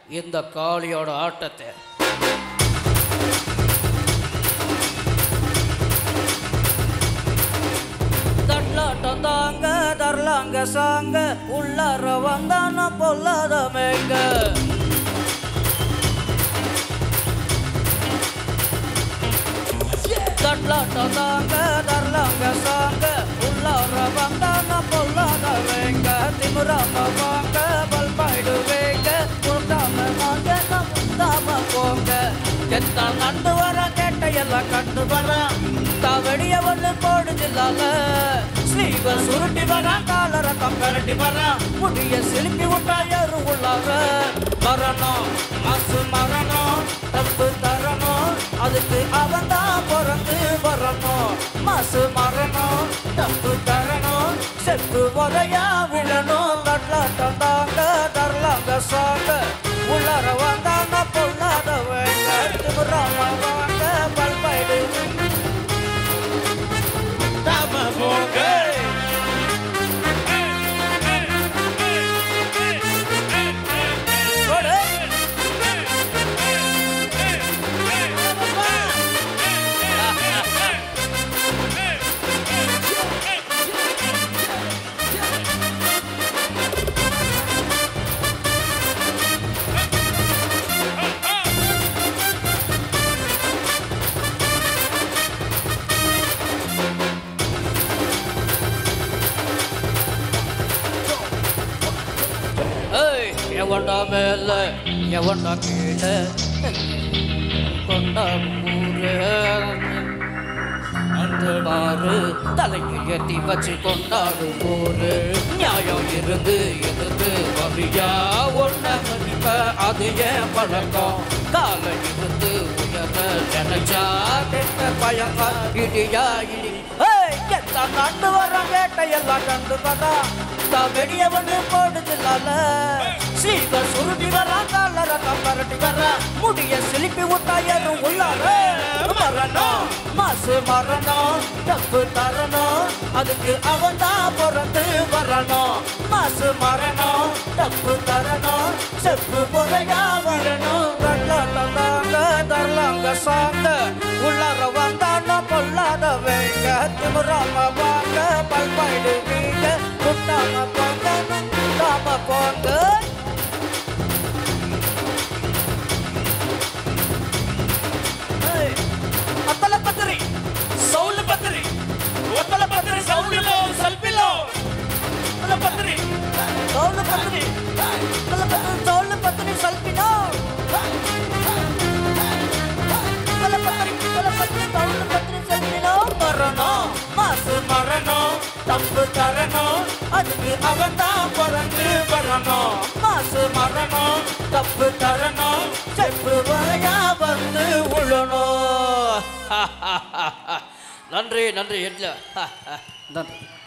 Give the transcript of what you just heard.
இந்த காளியோட ஆட்டத்தை தட்லாட்டம் தாங்க தரலாங்க சாங்க உள்ளார வந்தான பொல்லாத மேங்க தட்லாட்டம் தாங்க தரலாங்க சாங்க உள்ளார வந்தான பொல்லாத வேங்க திமுறாம வாங்க பல்பாயிடுவேங்க முட்டாம வாங்க முட்டாம போங்க எத்தான் நண்டு வர கேட்ட எல்லாம் கண்டு வர தவடிய ஒண்ணு போடுதில்லால ஸ்லீவ சுருட்டி வர காலர கம்பரட்டி வர முடிய சிலுப்பி விட்டா யாரு உள்ளார மரணம் மசு மரணம் தப்பு தரணும் அதுக்கு அவன் தான் பிறந்து வரணும் மசு மரணம் தப்பு தரணும் செத்து உதையா விழணும் தட்லாட்டம் தாங்க தரலாங்க சாங்க உள்ளார வந்தாங்க பொல்லாத வேங்க திமுறாம வாங்க பல்பாயிடு தாம போங்க கொடு ஏய் எவன்டா மேல எவன்டா கீழே கொண்டா ஊரு அந்த பாரு தலைக்கு ஏத்தி வச்சு கொண்டாடும் ஊரு நியாயம் இருந்து எதிர்த்து வரியா ஒன்ன மதிப்ப அது ஏன் பழக்கம் காலை இருந்து உயர நினைச்சா கெட்ட பயங்க இடியா இடி ஏய் எத்தனை கண்டு வர வேட்டையெல்லாம் கண்டு வரா வெடிய வந்து போடுதில்லால சீக்க சுருட்டி வரா காலர கம்பரட்டி வரா முடிய சிலிப்பி விட்டா ஏறும் உள்ளார மரணம் மாசு மரணம் தப்பு தரணும் அதுக்கு அவன் தான் பிறந்து வரணும் மாசு மரணம் தப்பு தரணும் செப்பு முறையா வரணும் கண்ணாட்டம் தாங்க தரலாங்க சாங்க உள்ளார வந்தானா பொல்லாத வேங்க திமுறாம வாங்க பல்பாயிடு வீங்க குட்டாம போங்க குட்டாம போங்க ஏய், అత్తల పత్రి సౌలు పత్రి ఒత్తల పత్రి సౌలులో సల్పిలో అత్తల పత్రి சோழ பத்தினி சோழ பத்தினி சோழ பத்தினி சல்பினோ சோழ பத்தினி சோழ பத்தினி சோழ பத்தினி சல்பினோ மரணம் மாசு மரணம் தப்பு தரணும் அதுக்கு அவன் தான் பிறந்து வரணும் மாசு மரணம் தப்பு தரணும் செப்பு வரையா வந்து உழணும் நன்றி நன்றி என்ன நன்றி